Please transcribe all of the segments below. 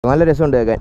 നല്ല രസമുണ്ട് കേൾക്കാൻ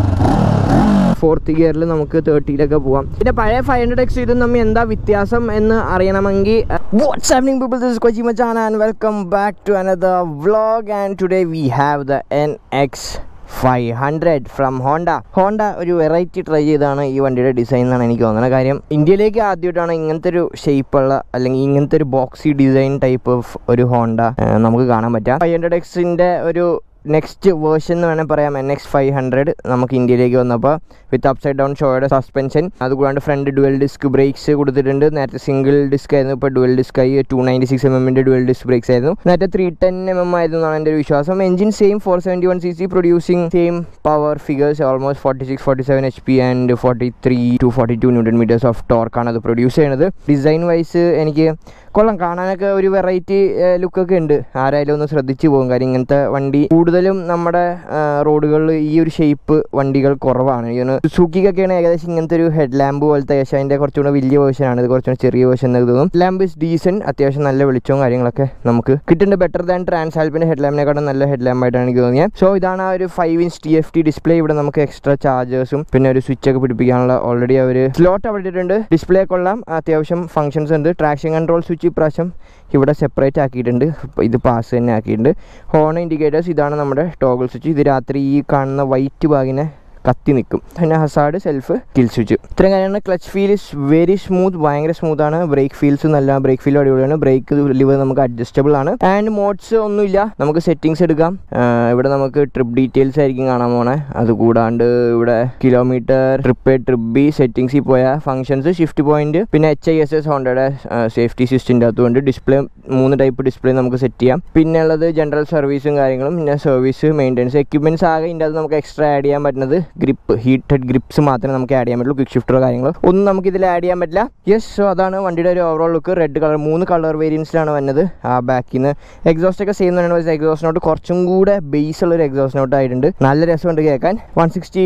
ഫോർത്ത് ഗിയറിൽ നമുക്ക് തേർട്ടിയിലൊക്കെ പോവാം പിന്നെ പഴയ ഫൈവ് ഹൺഡ്രഡ് എക്സ് ഇതും തമ്മിൽ എന്താ വ്യത്യാസം എന്ന് അറിയണമെങ്കിൽ what's happening people this Kochi മച്ചാൻ and welcome back to another vlog and today we have the N X five hundred from Honda Honda ഒരു വെറൈറ്റി ട്രൈ ചെയ്താണ് ഈ വണ്ടിയുടെ ഡിസൈൻ എന്നാണ് എനിക്ക് തോന്നുന്നത് കാര്യം ഇന്ത്യയിലേക്ക് ആദ്യമായിട്ടാണ് ഇങ്ങനത്തെ ഒരു ഷേപ്പുള്ള അല്ലെങ്കിൽ ഇങ്ങനത്തെ ഒരു ബോക്സി ഡിസൈൻ ടൈപ്പ് ഓഫ് ഒരു ഹോണ്ട ഏഹ്, നമുക്ക് കാണാൻ പറ്റാം ഫൈവ് ഹൺഡ്രഡ് എക്സിൻ്റെ ഒരു നെക്സ്റ്റ് വേർഷൻ എന്ന് വേണമെങ്കിൽ പറയാം എൻ എക്സ് ഫൈവ് ഹൺഡ്രഡ് നമുക്ക് ഇന്ത്യയിലേക്ക് വന്നപ്പോൾ വിത്ത് അപ്സൈഡ് ഡൗൺ ഷോയുടെ സസ്പെൻഷൻ അതുകൂടാണ്ട് ഫ്രണ്ട് ഡുവൽ ഡിസ്ക് ബ്രേക്സ് കൊടുത്തിട്ടുണ്ട് നേരത്തെ സിംഗിൾ ഡിസ്ക് ആയിരുന്നു ഇപ്പോൾ ഡുവൽ ഡിസ്ക് ആയി ടു നയൻറ്റി സിക്സ് എം എമ്മിൻ്റെ ഡുവൽ ഡിസ്ക് ബ്രേക്സ് ആയിരുന്നു നേരത്തെ ത്രീ ടെൻ എം എം ആയിരുന്നു എന്നാണ് എൻ്റെ ഒരു വിശ്വാസം engine same four seventy one C C producing same power figures almost forty six forty seven H P and forty three two forty two newton meters of ടോർക്കാണ് അത് produce ചെയ്യുന്നത് design wise എനിക്ക് കൊള്ളാം കാണാനൊക്കെ ഒരു വെറൈറ്റി ലുക്കൊക്കെ ഉണ്ട് ആരായാലും ഒന്ന് ശ്രദ്ധിച്ചു പോകും കാര്യം ഇങ്ങനത്തെ വണ്ടി കൂടുതലും നമ്മുടെ റോഡുകളിൽ ഈ ഒരു ഷേപ്പ് വണ്ടികൾ കുറവാണ് ഈ സുസുക്കിക്കൊക്കെയാണ് ഏകദേശം ഇങ്ങനത്തെ ഒരു ഹെഡ് ലാമ്പ് പോലത്തെ ഏകദേശം അതിൻ്റെ കുറച്ചുകൂടെ വലിയ വേർഷനാണ് ഇത് കുറച്ചുകൂടെ ചെറിയ വേർഷൻ എന്ന് തോന്നും ലാമ്പ് ഇസ് ഡീസൻ അത്യാവശ്യം നല്ല വെളിച്ചവും കാര്യങ്ങളൊക്കെ നമുക്ക് കിട്ടുന്നുണ്ട് ബെറ്റർ ദാൻ ട്രാൻസ് ആൽപ്പിൻ്റെ ഹെഡ് ലാമ്പിനെക്കാളും നല്ല ഹെഡ് ലാമ്പായിട്ടാണ് എനിക്ക് തോന്നിയത് സോ ഇതാണ് ആ ഒരു five inch T F T display ഇവിടെ നമുക്ക് എക്സ്ട്രാ ചാർജേഴ്സും പിന്നെ ഒരു സ്വിച്ച് ഒക്കെ പിടിപ്പിക്കാനുള്ള ഓൾറെഡി അവർ സ്ലോട്ട് അവിടെ ഇട്ടിട്ടുണ്ട് ഡിസ്പ്ലേ കൊള്ളാം അത്യാവശ്യം ഫംഗ്ഷൻസ് ഉണ്ട് ട്രാക്ഷൻ കൺട്രോൾ സ്വിച്ച് ഇപ്രാവശ്യം ഇവിടെ സെപ്പറേറ്റ് ആക്കിയിട്ടുണ്ട് ഇപ്പൊ ഇത് പാസ് തന്നെ ആക്കിയിട്ടുണ്ട് ഹോൺ ഇൻഡിക്കേറ്റേഴ്സ് ഇതാണ് നമ്മുടെ ടോഗിൾ സ്വിച്ച് ഇത് രാത്രി ഈ കാണുന്ന വൈറ്റ് ഭാഗിനെ കത്തി നിൽക്കും പിന്നെ ഹസാഡ് സെൽഫ് കിൽ സ്വിച്ച് ഇത്രയും കാര്യമാണ് clutch feel is very smooth ഭയങ്കര സ്മൂത്ത് ആണ് ബ്രേക്ക് ഫീൽസ് നല്ല ബ്രേക്ക് ഫീൽ അടിപൊളിയാണ് ബ്രേക്ക് ലിവർ നമുക്ക് അഡ്ജസ്റ്റബിൾ ആണ് ആൻഡ് മോഡ്സ് ഒന്നുമില്ല നമുക്ക് സെറ്റിങ്സ് എടുക്കാം ആ, ഇവിടെ നമുക്ക് ട്രിപ്പ് ഡീറ്റെയിൽസ് ആയിരിക്കും കാണാൻ പോണേ അതുകൂടാണ്ട് ഇവിടെ kilometre trip A trip B സെറ്റിങ്സിൽ പോയ ഫംഗ്ഷൻസ് ഷിഫ്റ്റ് പോയിന്റ് പിന്നെ എച്ച് ഐ എസ് എസ് ഹോണ്ടയുടെ സേഫ്റ്റി സിസ്റ്റിൻ്റെ അകത്തുകൊണ്ട് ഡിസ്പ്ലേ മൂന്ന് ടൈപ്പ് ഡിസ്പ്ലേ നമുക്ക് സെറ്റ് ചെയ്യാം പിന്നെ ഉള്ളത് ജനറൽ സർവീസും കാര്യങ്ങളും പിന്നെ സർവീസ് മെയിൻ്റെനൻസ് എക്യുപ്മെൻറ്റ്സ് ആകെ ഇതിൻ്റെ അകത്ത് നമുക്ക് എക്സ്ട്രാ ആഡ് ചെയ്യാൻ പറ്റുന്നത് ഗ്രിപ്പ് ഹീറ്റഡ് ഗ്രിപ്സ് മാത്രമേ നമുക്ക് ആഡ് ചെയ്യാൻ പറ്റുള്ളൂ ക്വിക്ക് ഷിഫ്റ്ററോ കാര്യങ്ങളോ ഒന്നും നമുക്ക് ഇതിൽ ആഡ് ചെയ്യാൻ പറ്റില്ല യെസ് സോ അതാണ് വണ്ടിയുടെ ഒരു ഓവറോൾ ലുക്ക് റെഡ് കളർ മൂന്ന് കളർ വേരിയൻസിലാണ് വന്നത് ആ ബാക്കിൽ നിന്ന് എക്സോസ്റ്റ് ഒക്കെ സെയിം തന്നെയാണ് പക്ഷേ എക്സോസ്റ്റ് നോട്ട് കുറച്ചും കൂടെ ബേസ് ഉള്ള ഒരു എക്സോസ്റ്റ് നോട്ട് ആയിട്ടുണ്ട് നല്ല രസമുണ്ട് കേൾക്കാൻ വൺ സിക്സ്റ്റി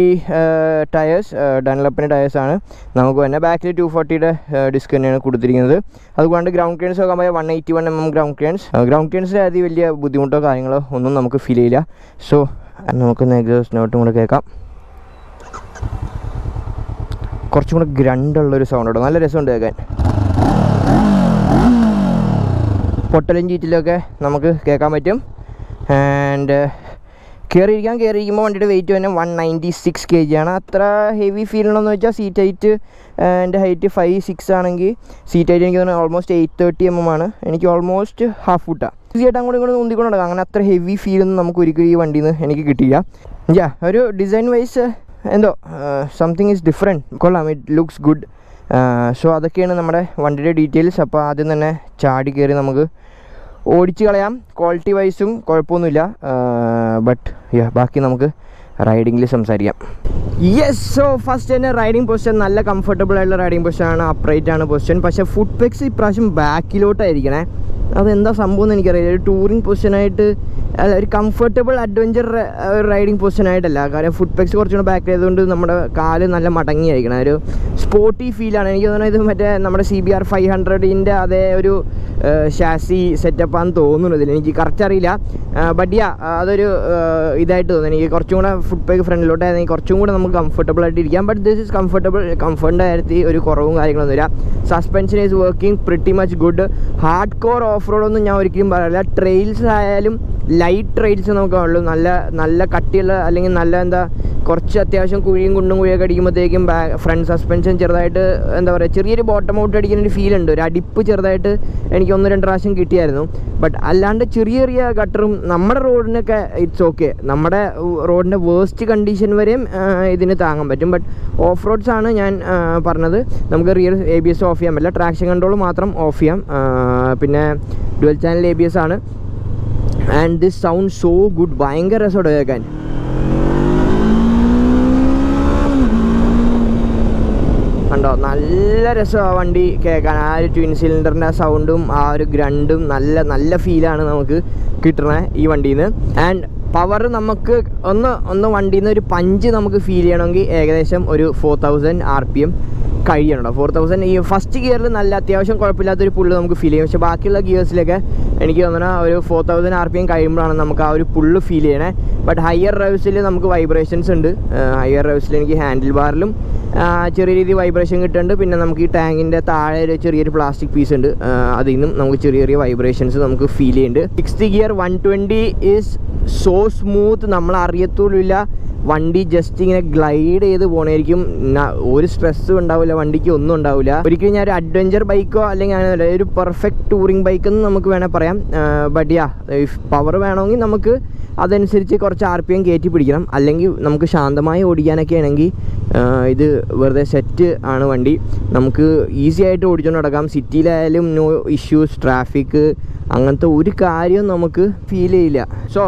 ടയേഴ്സ് ഡൺലപ്പിൻ്റെ ടയേഴ്സ് ആണ് നമുക്ക് തന്നെ ബാക്കിൽ ടു ഫോർട്ടിയുടെ ഡിസ്ക് തന്നെയാണ് കൊടുത്തിരിക്കുന്നത് അതുകൊണ്ട് ഗ്രൗണ്ട് ക്ലിയൻസ് നോക്കാൻ പോയാൽ one eighty one M M ground clearance ground ക്ലിയൻസിൽ അതി വലിയ ബുദ്ധിമുട്ടോ കാര്യങ്ങളോ ഒന്നും നമുക്ക് ഫീൽ ചെയ്യില്ല സോ നമുക്കൊന്ന് എക്സോസ്റ്റ് നോട്ടും കൂടെ കേൾക്കാം കുറച്ചും കൂടെ ഗ്രണ്ടുള്ളൊരു സൗണ്ട് കേട്ടോ നല്ല രസമുണ്ട് കേൾക്കാൻ പൊട്ടലും ചീറ്റിലൊക്കെ നമുക്ക് കേൾക്കാൻ പറ്റും ആൻഡ് കയറിയിരിക്കാൻ കയറിയിരിക്കുമ്പോൾ വണ്ടിയുടെ വെയിറ്റ് തന്നെ one ninety six K G ആണ് അത്ര ഹെവി ഫീൽ ഉണ്ടെന്ന് വെച്ചാൽ സീറ്റ് ഹൈറ്റ് എൻ്റെ ഹൈറ്റ് ഫൈവ് സിക്സ് ആണെങ്കിൽ സീറ്റ് ഹൈറ്റ് എനിക്ക് തോന്നുന്നത് almost eight thirty M M ആണ് എനിക്ക് ഓൾമോസ്റ്റ് ഹാഫ് ഫുട്ടാണ് ഈസി ആയിട്ട് അങ്ങോട്ടും ഇങ്ങോട്ടും ഉന്തിക്കൊണ്ട് നടക്കാം അങ്ങനെ അത്ര ഹെവി ഫീലൊന്നും നമുക്ക് ഒരിക്കലും ഈ വണ്ടിയിൽ നിന്ന് എനിക്ക് കിട്ടിയില്ല യാ ഒരു ഡിസൈൻ വൈസ് എന്തോ സംതിങ് ഈസ് ഡിഫറെൻറ്റ് കൊള്ളാം ഇറ്റ് ലുക്സ് ഗുഡ് സോ അതൊക്കെയാണ് നമ്മുടെ വണ്ടിയുടെ ഡീറ്റെയിൽസ് അപ്പോൾ ആദ്യം തന്നെ ചാടി കയറി നമുക്ക് ഓടിച്ച് കളയാം ക്വാളിറ്റി വൈസും കുഴപ്പമൊന്നുമില്ല ബട്ട് യാ ബാക്കി നമുക്ക് റൈഡിങ്ങിൽ സംസാരിക്കാം യെസ് സോ ഫസ്റ്റ് തന്നെ റൈഡിങ് പൊസിഷൻ നല്ല കംഫർട്ടബിൾ ആയിട്ടുള്ള റൈഡിങ് പൊസിഷൻ ആണ് അപ്രൈറ്റ് ആണ് പൊസിഷൻ പക്ഷേ ഫുഡ് പെക്സ് ഇപ്രാവശ്യം ബാക്കിലോട്ടായിരിക്കണേ അതെന്താ സംഭവം എന്ന് എനിക്കറിയില്ല ഒരു ടൂറിങ് പൊസിഷനായിട്ട് അല്ല ഒരു കംഫർട്ടബിൾ അഡ്വഞ്ചർ റൈഡിങ് പൊസിഷനായിട്ടല്ല കാരണം ഫുഡ് പെക്സ് കുറച്ചുകൂടെ ബാക്ക് ആയതുകൊണ്ട് നമ്മുടെ കാല് നല്ല മടങ്ങിയായിരിക്കണം ഒരു സ്പോർട്ടി ഫീലാണ് എനിക്ക് തോന്നുന്നത് ഇത് മറ്റേ നമ്മുടെ സി ബി ആർ ഫൈവ് ഹൺഡ്രഡിൻ്റെ അതേ ഒരു ഷാസി സെറ്റപ്പാന്ന് തോന്നുന്നു ഇതിൽ എനിക്ക് കറക്റ്റ് അറിയില്ല ബട്ട് യാ അതൊരു ആ, ഇതായിട്ട് തോന്നുന്നു എനിക്ക് കുറച്ചും കൂടെ ഫുഡ് പേക്ക് ഫ്രണ്ടിലോട്ടായിരുന്നെങ്കിൽ കുറച്ചും കൂടെ നമുക്ക് കംഫർട്ടബിൾ ആയിട്ട് ഇരിക്കാം ബട്ട് ദിസ് ഇസ് കംഫർട്ടബിൾ കംഫർട്ടിൻ്റെ കാര്യത്തിൽ ഒരു കുറവും കാര്യങ്ങളൊന്നുമില്ല suspension is working pretty much good hardcore off റോഡൊന്നും ഞാൻ ഒരിക്കലും പറയില്ല ട്രെയിൽസ് ആയാലും ലൈറ്റ് ട്രെയിൽസ് നമുക്ക് ഉള്ളൂ നല്ല നല്ല കട്ടിയുള്ള അല്ലെങ്കിൽ നല്ല എന്താ കുറച്ച് അത്യാവശ്യം കുഴിയും കുണ്ടും കുഴിയൊക്കെ അടിക്കുമ്പോഴത്തേക്കും ബാ ഫ്രണ്ട് സസ്പെൻഷൻ ചെറുതായിട്ട് എന്താ പറയുക ചെറിയൊരു ബോട്ടം ഔട്ട് അടിക്കുന്ന ഒരു ഫീൽ ഉണ്ട് ഒരു അടിപ്പ് ചെറുതായിട്ട് എനിക്ക് ഒന്ന് രണ്ട് പ്രാവശ്യം കിട്ടിയായിരുന്നു ബട്ട് അല്ലാണ്ട് ചെറിയ ചെറിയ ഗട്ടറും നമ്മുടെ റോഡിനൊക്കെ ഇറ്റ്സ് ഓക്കെ നമ്മുടെ റോഡിൻ്റെ വേസ്റ്റ് കണ്ടീഷൻ വരെയും ആ, ഇതിന് താങ്ങാൻ പറ്റും ബട്ട് ഓഫ് റോഡ്സ് ആണ് ഞാൻ ആ, പറഞ്ഞത് നമുക്ക് real A B S off ചെയ്യാൻ പറ്റില്ല ട്രാക്ഷൻ കൺട്രോൾ മാത്രം ഓഫ് ചെയ്യാം ആ, പിന്നെ dual channel A B S ആണ് and this sound so good ഭയങ്കര രസമുണ്ട് കേൾക്കാൻ കണ്ടോ നല്ല രസമാണ് വണ്ടി കേൾക്കാൻ ആ ഒരു ട്വിൻ സിലിണ്ടറിൻ്റെ സൗണ്ടും ആ ഒരു ഗ്രണ്ടും നല്ല നല്ല ഫീലാണ് നമുക്ക് കിട്ടണേ ഈ വണ്ടിയിൽ നിന്ന് ആൻഡ് പവർ നമുക്ക് ഒന്ന് ഒന്ന് വണ്ടിയിൽ നിന്ന് ഒരു പഞ്ച് നമുക്ക് ഫീൽ ചെയ്യണമെങ്കിൽ ഏകദേശം ഒരു four thousand R P M കഴിയണം ഫോർ തൗസൻഡ് ഈ ഫസ്റ്റ് ഗിയറിൽ നല്ല അത്യാവശ്യം കുഴപ്പമില്ലാത്തൊരു പുള്ള് നമുക്ക് ഫീൽ ചെയ്യും പക്ഷേ ബാക്കിയുള്ള ഗിയേഴ്സിലൊക്കെ എനിക്ക് തോന്നുന്ന ഒരു four thousand R P M കഴിയുമ്പോഴാണ് നമുക്ക് ആ ഒരു പുള്ള് ഫീൽ ചെയ്യണേ ബട്ട് ഹയർ റൈവ്സിൽ നമുക്ക് വൈബ്രേഷൻസ് ഉണ്ട് ഹയർ റൈവ്സിൽ എനിക്ക് ഹാൻഡിൽ ബാറിലും ചെറിയ രീതിയിൽ വൈബ്രേഷൻ കിട്ടുന്നുണ്ട് പിന്നെ നമുക്ക് ഈ ടാങ്കിൻ്റെ താഴെ ഒരു ചെറിയൊരു പ്ലാസ്റ്റിക് പീസ് ഉണ്ട് ആ, അതിൽ നിന്നും നമുക്ക് ചെറിയ ചെറിയ വൈബ്രേഷൻസ് നമുക്ക് ഫീൽ ചെയ്യുന്നുണ്ട് sixth gear one twenty is so smooth നമ്മൾ അറിയത്തുമില്ല വണ്ടി ജസ്റ്റ് ഇങ്ങനെ ഗ്ലൈഡ് ചെയ്ത് പോണായിരിക്കും ന- ഒരു സ്ട്രെസ്സും ഉണ്ടാവില്ല വണ്ടിക്ക് ഒന്നും ഉണ്ടാവില്ല ഒരിക്കലും ഞാൻ ഒരു അഡ്വഞ്ചർ ബൈക്കോ അല്ലെങ്കിൽ അങ്ങനെ ഒരു പെർഫെക്റ്റ് ടൂറിംഗ് ബൈക്ക് എന്ന് നമുക്ക് വേണേൽ പറയാം ബട്ട് യാ പവർ വേണമെങ്കിൽ നമുക്ക് അതനുസരിച്ച് കുറച്ച് ആർ പി എം കയറ്റി പിടിക്കണം അല്ലെങ്കിൽ നമുക്ക് ശാന്തമായി ഓടിക്കാനൊക്കെ ആണെങ്കിൽ ഇത് വെറുതെ സെറ്റ് ആണ് വണ്ടി നമുക്ക് ഈസി ആയിട്ട് ഓടിച്ചുകൊണ്ട് നടക്കാം സിറ്റിയിലായാലും നോ ഇഷ്യൂസ് ട്രാഫിക് അങ്ങനത്തെ ഒരു കാര്യവും നമുക്ക് ഫീൽ ചെയ്യില്ല സോ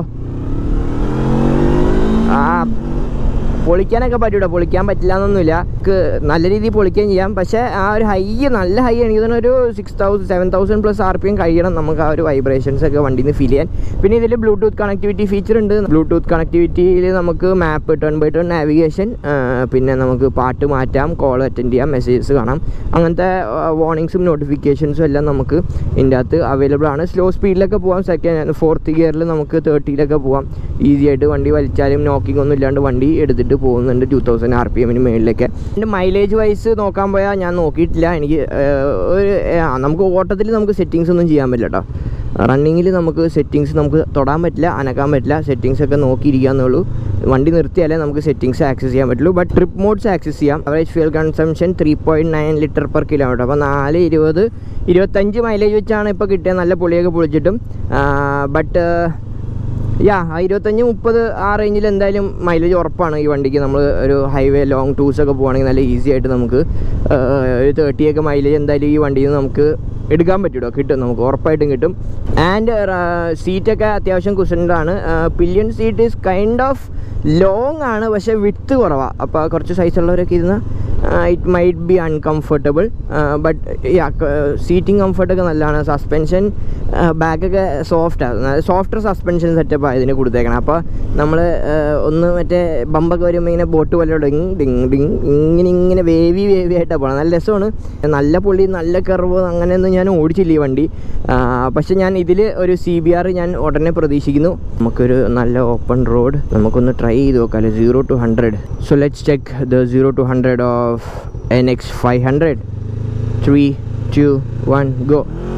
ആ പൊളിക്കാനൊക്കെ പറ്റൂട്ടോ പൊളിക്കാൻ പറ്റില്ല എന്നൊന്നുമില്ല നമുക്ക് നല്ല രീതിയിൽ പൊളിക്കുകയും ചെയ്യാം പക്ഷേ ആ ഒരു ഹൈ നല്ല ഹൈ എനിക്ക് തോന്നുന്നു ഒരു six thousand seven thousand plus R P M കഴിയണം നമുക്ക് ആ ഒരു വൈബ്രേഷൻസ് ഒക്കെ വണ്ടിയിൽ നിന്ന് ഫീൽ ചെയ്യാൻ പിന്നെ ഇതിൽ ബ്ലൂടൂത്ത് കണക്ടിവിറ്റി ഫീച്ചർ ഉണ്ട് ബ്ലൂടൂത്ത് കണക്ടിവിറ്റിയിൽ നമുക്ക് map turn by turn navigation പിന്നെ നമുക്ക് പാട്ട് മാറ്റാം കോൾ അറ്റൻഡ് ചെയ്യാം മെസ്സേജസ് കാണാം അങ്ങനത്തെ വാർണിങ്സും നോട്ടിഫിക്കേഷൻസും എല്ലാം നമുക്ക് ഇതിൻ്റെ അകത്ത് അവൈലബിൾ ആണ് സ്ലോ സ്പീഡിലൊക്കെ പോകാം സെക്കൻഡ് ഫോർത്ത് ഗിയറിൽ നമുക്ക് തേർട്ടിയിലൊക്കെ പോകാം ഈസി ആയിട്ട് വണ്ടി വലിച്ചാലും നോക്കിംഗ് ഒന്നും ഇല്ലാണ്ട് വണ്ടി എടുത്തിട്ട് പോകുന്നുണ്ട് ടു തൗസൻഡ് ആർ പി എമ്മിന് മേളിലൊക്കെ എൻ്റെ മൈലേജ് വൈസ് നോക്കാൻ പോയാൽ ഞാൻ നോക്കിയിട്ടില്ല എനിക്ക് ഏഹ്, ഒരു ആ, നമുക്ക് ഓട്ടത്തിൽ നമുക്ക് സെറ്റിങ്സ് ഒന്നും ചെയ്യാൻ പറ്റില്ല കേട്ടോ റണ്ണിങ്ങിൽ നമുക്ക് സെറ്റിങ്സ് നമുക്ക് തൊടാൻ പറ്റില്ല അനക്കാൻ പറ്റില്ല സെറ്റിങ്സ് ഒക്കെ നോക്കിയിരിക്കാന്നേ ഉള്ളൂ വണ്ടി നിർത്തിയാലേ നമുക്ക് സെറ്റിങ്സ് ആക്സസ് ചെയ്യാൻ പറ്റുള്ളൂ ബട്ട് ട്രിപ്പ് മോഡ്സ് ആക്സസ് ചെയ്യാം average fuel consumption three point nine litre per kilometre അപ്പോൾ നാല് ഇരുപത് ഇരുപത്തഞ്ച് മൈലേജ് വെച്ചാണ് ഇപ്പോൾ കിട്ടിയത് നല്ല പൊളിയൊക്കെ പൊളിച്ചിട്ടും ബട്ട് യാ ഇരുപത്തഞ്ച് മുപ്പത് ആ റേഞ്ചിൽ എന്തായാലും മൈലേജ് ഉറപ്പാണ് ഈ വണ്ടിക്ക് നമ്മൾ ഒരു ഹൈവേ ലോങ് ടൂർസ് ഒക്കെ പോവുകയാണെങ്കിൽ നല്ല ഈസി ആയിട്ട് നമുക്ക് ആ, ഒരു തേർട്ടി ഒക്കെ മൈലേജ് എന്തായാലും ഈ വണ്ടിയിൽ നിന്ന് നമുക്ക് എടുക്കാൻ പറ്റുമോ കിട്ടും നമുക്ക് ഉറപ്പായിട്ടും കിട്ടും ആൻഡ് സീറ്റൊക്കെ അത്യാവശ്യം കുസൻ്റാണ് pillion seat is kind of long ആണ് പക്ഷേ വിട്ട് കുറവാണ് അപ്പോൾ കുറച്ച് സൈസുള്ളവരൊക്കെ ഇരുന്ന് it might be uncomfortable but seating കംഫർട്ടൊക്കെ നല്ലതാണ് സസ്പെൻഷൻ ബാക്കൊക്കെ സോഫ്റ്റാണ് സോഫ്റ്റർ സസ്പെൻഷൻ സെറ്റപ്പ് ഇതിന് കൊടുത്തേക്കണം അപ്പോൾ നമ്മൾ ഒന്ന് മറ്റേ ബമ്പൊക്കെ വരുമ്പോൾ ഇങ്ങനെ ബോട്ട് പോലെ ഡിങ് ഡിങ് ഡിങ് ഇങ്ങനെ ഇങ്ങനെ വേവി വേവി ആയിട്ടാണ് പോകണം നല്ല രസമാണ് നല്ല പൊള്ളി നല്ല കർവ് അങ്ങനെയൊന്നും ഞാൻ ഓടിച്ചില്ല ഈ വണ്ടി ആ, പക്ഷെ ഞാൻ ഇതിൽ ഒരു സി ബി ആർ ഞാൻ ഉടനെ പ്രതീക്ഷിക്കുന്നു നമുക്കൊരു നല്ല ഓപ്പൺ റോഡ് നമുക്കൊന്ന് ട്രൈ ചെയ്ത് നോക്കാം അല്ലെ zero to hundred so let's check the zero to hundred of N X five hundred three two one go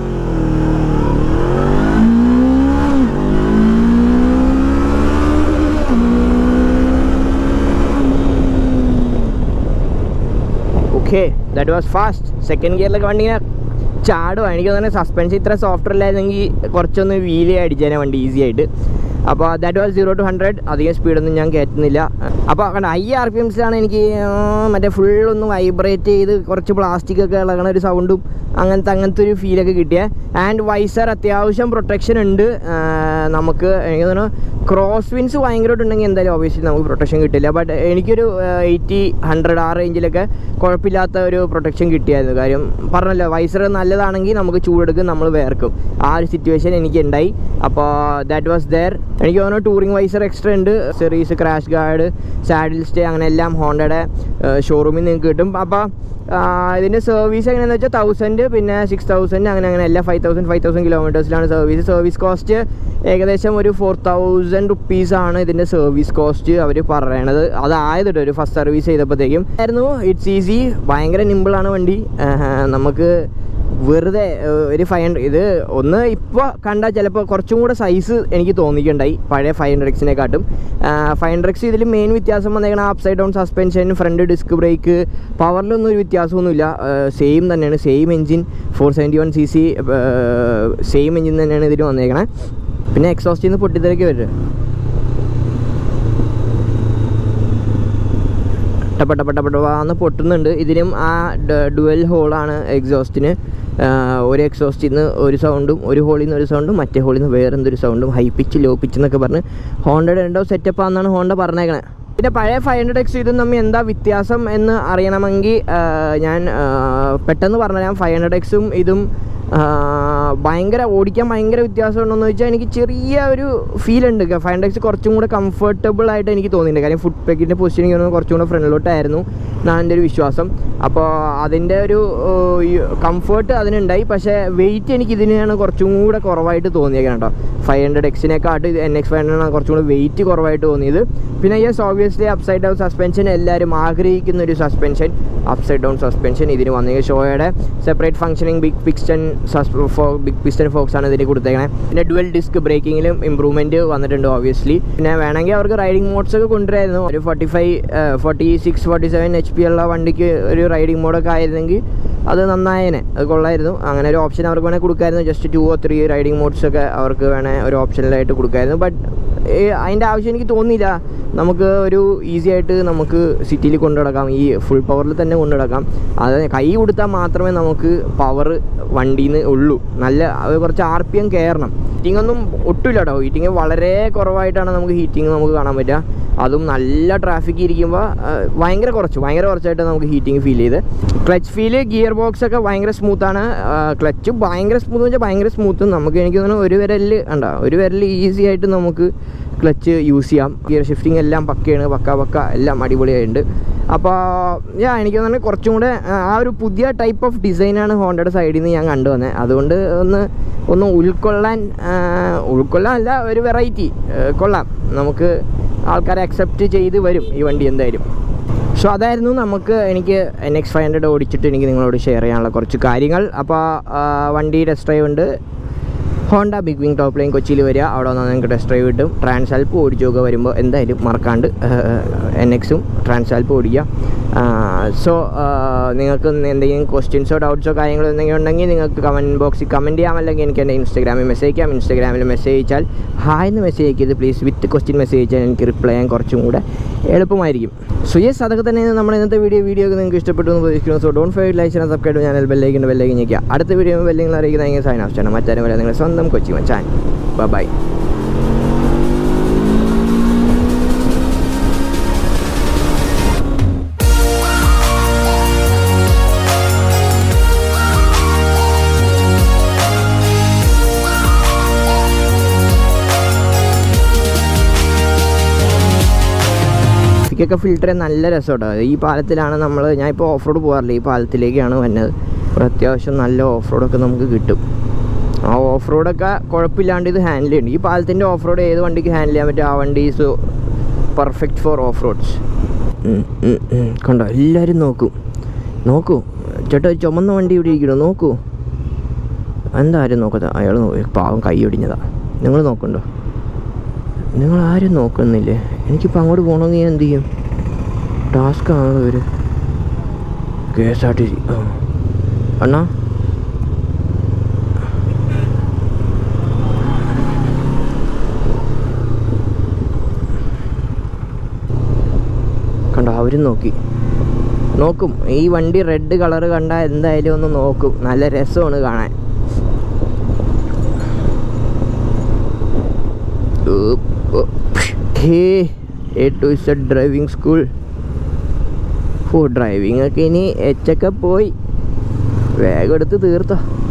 okay that was fast second ഗിയറിലൊക്കെ വണ്ടി ഇങ്ങനെ ചാടുക എനിക്ക് തോന്നുന്നത് സസ്പെൻഷൻ ഇത്ര സോഫ്റ്റ് അല്ലായിരുന്നെങ്കിൽ കുറച്ചൊന്ന് വീല് അടിച്ചേനെ വണ്ടി ഈസി ആയിട്ട് അപ്പോൾ that was zero to hundred അധികം സ്പീഡൊന്നും ഞാൻ കയറ്റുന്നില്ല അപ്പോൾ കണ്ട ഹൈ ആർ പി എംസിലാണ് എനിക്ക് ആ, മറ്റേ ഫുൾ ഒന്ന് വൈബ്രേറ്റ് ചെയ്ത് കുറച്ച് പ്ലാസ്റ്റിക് ഒക്കെ ഇളകണ ഒരു സൗണ്ടും അങ്ങനത്തെ അങ്ങനത്തെ ഒരു ഫീലൊക്കെ കിട്ടിയ ആൻഡ് വൈസർ അത്യാവശ്യം പ്രൊട്ടക്ഷൻ ഉണ്ട് ആ, നമുക്ക് എനിക്ക് തോന്നുന്നു ക്രോസ് വിൻസ് ഭയങ്കരമായിട്ടുണ്ടെങ്കിൽ എന്തായാലും ഓബിയസ്ലി നമുക്ക് പ്രൊട്ടക്ഷൻ കിട്ടില്ല ബട്ട് എനിക്കൊരു എയ്റ്റി ഹൺഡ്രഡ് ആ റേഞ്ചിലൊക്കെ കുഴപ്പമില്ലാത്ത ഒരു പ്രൊട്ടക്ഷൻ കിട്ടിയായിരുന്നു കാര്യം പറഞ്ഞല്ലോ വൈസർ നല്ലതാണെങ്കിൽ നമുക്ക് ചൂടെടുക്കും നമ്മൾ വേർക്കും ആ ഒരു സിറ്റുവേഷൻ എനിക്ക് ഉണ്ടായി അപ്പോൾ ദാറ്റ് വാസ് ദെയർ എനിക്ക് തോന്നുന്നു ടൂറിംഗ് വൈസർ എക്സ്ട്രാ ഉണ്ട് series crash guard saddle stay അങ്ങനെ എല്ലാം ഹോണ്ടയുടെ ഷോറൂമിൽ നിങ്ങൾക്ക് കിട്ടും അപ്പോൾ ഇതിൻ്റെ സർവീസ് എങ്ങനെയാണെന്ന് വെച്ചാൽ തൗസൻഡ് പിന്നെ സിക്സ് തൗസൻഡ് അങ്ങനെ അങ്ങനെ എല്ലാം ഫൈവ് തൗസൻഡ് ഫൈവ് തൗസൻഡ് കിലോമീറ്റേഴ്സിലാണ് സർവീസ് സർവീസ് കോസ്റ്റ് ഏകദേശം ഒരു ഫോർ തൗസൻഡ് റുപ്പീസാണ് ഇതിൻ്റെ സർവീസ് കോസ്റ്റ് അവർ പറയണത് അതായത് കേട്ടോ ഒരു ഫസ്റ്റ് സർവീസ് ചെയ്തപ്പോഴത്തേക്കും ആയിരുന്നു ഇറ്റ്സ് ഈസി ഭയങ്കര നിമ്പിളാണ് വണ്ടി ആഹ് നമുക്ക് വെറുതെ ഏഹ്, ഒരു ഫൈവ് ഹൺഡ്രഡ് ഇത് ഒന്ന് ഇപ്പോൾ കണ്ടാൽ ചിലപ്പോൾ കുറച്ചും കൂടെ സൈസ് എനിക്ക് തോന്നിയിട്ടുണ്ടായി പഴയ ഫൈവ് ഹൺഡ്രഡ് എക്സിനെക്കാട്ടും ഫൈവ് ഹൺഡ്രഡ് എക്സ് ഇതിൽ മെയിൻ വ്യത്യാസം വന്നേക്കണ upside down suspension front disc brake പവറിലൊന്നും ഒരു വ്യത്യാസമൊന്നുമില്ല സെയിം തന്നെയാണ് same engine four seventy one C C same engine തന്നെയാണ് ഇതിൽ വന്നേക്കണേ പിന്നെ എക്സോസ്റ്റിൽ നിന്ന് പൊട്ടിത്തെറിക്ക് വരും ടപ്പട്ടപ്പട്ടപ്പട്ടവാന്ന് പൊട്ടുന്നുണ്ട് ഇതിനും ആ ഡുവൽ ഹോളാണ് എക്സോസ്റ്റിന് ഒരു എക്സോസ്റ്റിൽ നിന്ന് ഒരു സൗണ്ടും ഒരു ഹോളിൽ നിന്ന് ഒരു സൗണ്ടും മറ്റേ ഹോളിൽ നിന്ന് വേറെ എന്തൊരു സൗണ്ടും ഹൈ പിച്ച് ലോ പിച്ച് എന്നൊക്കെ പറഞ്ഞ് ഹോണ്ടയുടെ രണ്ടോ സെറ്റപ്പ് ആണെന്നാണ് ഹോണ്ട പറഞ്ഞേക്കണേ പിന്നെ പഴയ ഫൈവ് ഹൺഡ്രഡ് എക്സ് ഇതും തമ്മിൽ എന്താ വ്യത്യാസം എന്ന് അറിയണമെങ്കിൽ ആ, ഞാൻ ആ, പെട്ടെന്ന് പറഞ്ഞുതരാം ഫൈവ് ഹൺഡ്രഡ് എക്സും ഇതും ആ, ഭയങ്കര ഓടിക്കാൻ ഭയങ്കര വ്യത്യാസം ഉണ്ടോയെന്ന് വെച്ചാൽ എനിക്ക് ചെറിയ ഒരു ഫീൽ ഉണ്ട് ഫൈവ് ഹൺഡ്രഡ് കുറച്ചും കൂടെ കംഫർട്ടബിൾ ആയിട്ട് എനിക്ക് തോന്നിയിട്ടുണ്ട് കാര്യം ഫുഡ് പാക്കിൻ്റെ പൊസിഷനിങ് ഒന്ന് കുറച്ചും കൂടെ ഫ്രണ്ടിലോട്ടായിരുന്നു എന്നാണ് എൻ്റെ ഒരു വിശ്വാസം അപ്പോൾ അതിൻ്റെ ഒരു കംഫർട്ട് അതിനുണ്ടായി പക്ഷേ വെയിറ്റ് എനിക്ക് ഇതിനാണ് കുറച്ചും കൂടെ കുറവായിട്ട് തോന്നിയേക്കണം കേട്ടോ ഫൈവ് ഹൺഡ്രഡ് എക്സിനെക്കാട്ട് എൻ എക്സ് ഫൈവ് ഹൺഡ്രഡ് കുറച്ചും കൂടെ വെയിറ്റ് കുറവായിട്ട് തോന്നിയത് പിന്നെ yes obviously upside down suspension എല്ലാവരും ആഗ്രഹിക്കുന്ന ഒരു സസ്പെൻഷൻ അപ്സൈഡ് ഡൗൺ സസ്പെൻഷൻ ഇതിന് വന്നിരിക്കുന്ന ഷോയുടെ separate functioning big piston big piston forks ആണ് ഇതിന് കൊടുത്തേക്കണേ പിന്നെ ഡുവൽ ഡിസ്ക് ബ്രേക്കിങ്ങിലും ഇമ്പ്രൂവ്മെൻറ്റ് വന്നിട്ടുണ്ട് ഓബിയസ്ലി പിന്നെ വേണമെങ്കിൽ അവർക്ക് റൈഡിംഗ് മോഡ്സ് ഒക്കെ കൊണ്ടുവരായിരുന്നു ഒരു forty five forty six forty seven H P ഉള്ള വണ്ടിക്ക് ഒരു റൈഡിംഗ് മോഡൊക്കെ ആയിരുന്നെങ്കിൽ അത് നന്നായേനെ അത് കൊള്ളായിരുന്നു അങ്ങനെ ഒരു ഓപ്ഷൻ അവർക്ക് വേണേൽ കൊടുക്കായിരുന്നു just two or three riding modes ഒക്കെ അവർക്ക് വേണേൽ ഒരു ഓപ്ഷനിലായിട്ട് കൊടുക്കായിരുന്നു ബട്ട് അതിൻ്റെ ആവശ്യം എനിക്ക് തോന്നിയില്ല നമുക്ക് ഒരു ഈസി ആയിട്ട് നമുക്ക് സിറ്റിയിൽ കൊണ്ടു നടക്കാം ഈ ഫുൾ പവറിൽ തന്നെ കൊണ്ടു നടക്കാം അത് കൈ കൊടുത്താൽ മാത്രമേ നമുക്ക് പവർ വണ്ടിയിൽ നിന്ന് ഉള്ളൂ നല്ല അത് കുറച്ച് ആർ പി എം കയറണം ഹീറ്റിംഗ് ഒന്നും ഒട്ടുമില്ല കേട്ടോ ഹീറ്റിംഗ് വളരെ കുറവായിട്ടാണ് നമുക്ക് ഹീറ്റിംഗ് നമുക്ക് കാണാൻ പറ്റുക അതും നല്ല ട്രാഫിക് ഇരിക്കുമ്പോൾ ഭയങ്കര കുറച്ച് ഭയങ്കര കുറച്ചായിട്ട് നമുക്ക് ഹീറ്റിംഗ് ഫീൽ ചെയ്ത് ക്ലച്ച് ഫീല് ഗിയർ ബോക്സ് ഒക്കെ ഭയങ്കര സ്മൂത്താണ് ക്ലച്ച് ഭയങ്കര സ്മൂത്ത് എന്ന് വെച്ചാൽ ഭയങ്കര സ്മൂത്ത് നമുക്ക് എനിക്ക് തോന്നുന്നു ഒരു വിരലിൽ ഉണ്ടോ ഒരു വിരലിൽ ഈസി ആയിട്ട് നമുക്ക് ക്ലച്ച് യൂസ് ചെയ്യാം ഗിയർ ഷിഫ്റ്റിംഗ് എല്ലാം പക്കയാണ് പക്ക പക്ക എല്ലാം അടിപൊളിയായിട്ടുണ്ട് അപ്പോൾ ഞാൻ എനിക്ക് തോന്നുന്നു കുറച്ചും കൂടെ ആ, ആ ഒരു പുതിയ ടൈപ്പ് ഓഫ് ഡിസൈനാണ് ഹോണ്ടയുടെ സൈഡിൽ നിന്ന് ഞാൻ കണ്ടുവന്നത് അതുകൊണ്ട് ഒന്ന് ഒന്ന് ഉൾക്കൊള്ളാൻ ആ, ഉൾക്കൊള്ളാൻ അല്ല ഒരു വെറൈറ്റി കൊള്ളാം നമുക്ക് ആൾക്കാരെ അക്സെപ്റ്റ് ചെയ്ത് വരും ഈ വണ്ടി എന്തായാലും സോ അതായിരുന്നു നമുക്ക് എനിക്ക് എൻ എക്സ് ഫൈവ് ഹൺഡ്രഡ് ഓടിച്ചിട്ട് എനിക്ക് നിങ്ങളോട് ഷെയർ ചെയ്യാനുള്ള കുറച്ച് കാര്യങ്ങൾ അപ്പോൾ ആ, വണ്ടി ടെസ്റ്റ് ഡ്രൈവ് ഉണ്ട് Honda big wing top line കൊച്ചിയിൽ വരിക അവിടെ വന്നാൽ നിങ്ങൾക്ക് ടെസ്റ്റ് ഡ്രൈവ് കിട്ടും ട്രാൻസാൽപ്പ് ഓടിച്ചു നോക്കുക വരുമ്പോൾ എന്തായാലും മറക്കാണ്ട് എൻ എക്സും ട്രാൻസാൽപ്പ് ഓടിക്കുക സോ നിങ്ങൾക്ക് എന്തെങ്കിലും ക്വസ്റ്റ്യൻസോ ഡൗട്ട്സോ കാര്യങ്ങളോ എന്തെങ്കിലും ഉണ്ടെങ്കിൽ നിങ്ങൾക്ക് കമൻറ്റ് ബോക്സിൽ കമൻറ്റ് ചെയ്യാം അല്ലെങ്കിൽ എനിക്ക് എൻ്റെ ഇൻസ്റ്റാഗ്രാമിൽ മെസ്സേജ് ചെയ്യാം ഇൻസ്റ്റാഗ്രാമിൽ മെസ്സേജ് അയച്ചാൽ ഹായ് എന്ന് മെസ്സേജ് അയക്കരുത് പ്ലീസ് വിത്ത് ക്വസ്റ്റ്യൻ മെസ്സേജ് അയച്ചാൽ എനിക്ക് റിപ്ലൈ ചെയ്യാൻ കുറച്ചും കൂടെ എളുപ്പമായിരിക്കും സോ യെസ് അതൊക്കെ തന്നെ നമ്മുടെ ഇന്നത്തെ വീഡിയോ വീഡിയോ ഒക്കെ നിങ്ങൾക്ക് ഇഷ്ടപ്പെട്ടു എന്ന് പ്രതീക്ഷിക്കുന്നു സോ ഡോൺ ഫൈവ് ലൈക്ക് ചെയ്യാൻ സബ്സ്ക്രൈബ് ചാനൽ ബെല്ലേക്ക് ബെല്ലേക്ക് ഞെക്കുക അടുത്ത വീഡിയോ ബെല്ലിങ്ങൾ അറിയിക്കുന്ന എങ്ങനെ സൈൻ ഓഫ് ചെയ്യണം മറ്റാരും വരെ നിങ്ങളുടെ സ്വന്തം കൊച്ചി മച്ചാൻ ബൈ ട്രാഫിക്കൊക്കെ ഫിൽറ്റർ നല്ല രസമുണ്ടോ ഈ പാലത്തിലാണ് നമ്മൾ ഞാൻ ഇപ്പോൾ ഓഫ് റോഡ് പോകാറില്ല ഈ പാലത്തിലേക്കാണ് വന്നത് ഇവിടെ അത്യാവശ്യം നല്ല ഓഫ് റോഡൊക്കെ നമുക്ക് കിട്ടും ആ ഓഫ് റോഡൊക്കെ കുഴപ്പമില്ലാണ്ട് ഇത് ഹാൻഡിൽ ചെയ്യുന്നുണ്ട് ഈ പാലത്തിൻ്റെ ഓഫ് റോഡ് ഏത് വണ്ടിക്ക് ഹാൻഡിൽ ചെയ്യാൻ പറ്റും ആ വണ്ടി is perfect for off roads കണ്ടോ എല്ലാവരും നോക്കും നോക്കൂ ചേട്ടാ ഒരു ചുമന്ന വണ്ടി ഇവിടെ ഇരിക്കണോ നോക്കൂ എന്താ ആരും നോക്കാത്ത അയാൾ നോക്കി പാവം കൈ ഒടിഞ്ഞതാ നിങ്ങൾ നോക്കണ്ടോ നിങ്ങൾ ആരും നോക്കുന്നില്ലേ എനിക്കിപ്പോൾ അങ്ങോട്ട് പോകണമെങ്കിൽ ഞാൻ എന്ത് ചെയ്യും ടാസ്ക് ആണല്ലോ ഇവർ K S R T C ആ അണ്ണാ കണ്ടോ അവരും നോക്കി നോക്കും ഈ വണ്ടി റെഡ് കളർ കണ്ടാൽ എന്തായാലും ഒന്ന് നോക്കും നല്ല രസമാണ് കാണാൻ hey A to Z driving school ഓ ഡ്രൈവിംഗ് ഒക്കെ ഇനി എച്ചൊക്കെ പോയി വേഗം എടുത്ത് തീർത്തോ